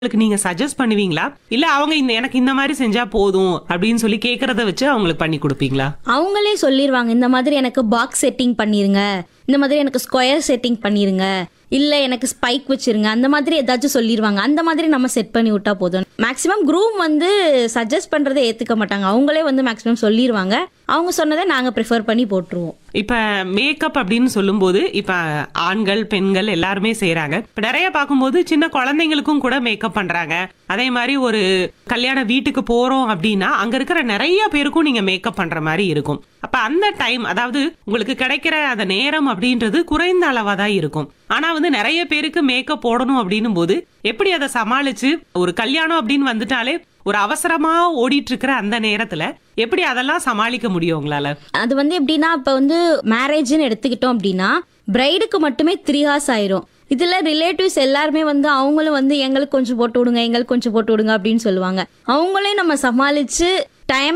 அவங்களுக்கு நீங்க சஜஸ்ட் பண்ணுவீங்களா இல்ல அவங்க இந்த எனக்கு இந்த மாதிரி செஞ்சா போதும் அப்படின்னு சொல்லி கேக்குறத வச்சு அவங்களுக்கு பண்ணி கொடுப்பீங்களா அவங்களே சொல்லிடுவாங்க இந்த மாதிரி எனக்கு பாக்ஸ் செட்டிங் பண்ணிருங்க இந்த மாதிரி எனக்கு ஸ்கொயர் செட்டிங் பண்ணிருங்க இல்ல எனக்கு ஸ்பைக் வச்சிருங்க அந்த மாதிரி ஏதாச்சும் சொல்லிடுவாங்க அந்த மாதிரி நம்ம செட் பண்ணி விட்டா போதும் மேக்ஸிமம் குரூம் வந்து சஜஸ்ட் பண்றதை ஏத்துக்க மாட்டாங்க அவங்களே வந்து மேக்ஸிமம் சொல்லிடுவாங்க அவங்க சொன்னதை நாங்க ப்ரிஃபர் பண்ணி போட்டுருவோம் இப்ப மேக்கப் அப்படின்னு சொல்லும்போது இப்ப ஆண்கள் பெண்கள் எல்லாருமே செய்யறாங்க இப்ப நிறைய பார்க்கும்போது சின்ன குழந்தைங்களுக்கும் கூட மேக்கப் பண்றாங்க அதே மாதிரி ஒரு கல்யாண வீட்டுக்கு போறோம் அப்படின்னா அங்க இருக்கிற நிறைய பேருக்கும் நீங்க மேக்கப் பண்ற மாதிரி இருக்கும் அப்ப அந்த டைம் அதாவது உங்களுக்கு கிடைக்கிற அந்த நேரம் அப்படின்றது குறைந்த அளவா தான் இருக்கும் ஆனா வந்து நிறைய பேருக்கு மேக்கப் போடணும் அப்படின்னும் போது எப்படி அதை சமாளிச்சு ஒரு கல்யாணம் அப்படின்னு வந்துட்டாலே ஒரு அவசரமா ஓடிட்டு இருக்கிற அந்த நேரத்துல எப்படி அதெல்லாம் சமாளிக்க முடியும் உங்களால அது வந்து எப்படின்னா இப்போ வந்து மேரேஜ்னு எடுத்துக்கிட்டோம் அப்படின்னா பிரைடுக்கு மட்டுமே த்ரீ ஹார்ஸ் ஆயிரும் இதுல ரிலேட்டிவ்ஸ் எல்லாருமே வந்து அவங்களும் வந்து எங்களுக்கு கொஞ்சம் போட்டு விடுங்க எங்களுக்கு கொஞ்சம் போட்டு விடுங்க அப்படின்னு சொல்லுவாங்க அவங்களையும் நம்ம சமாளிச்சு டைம்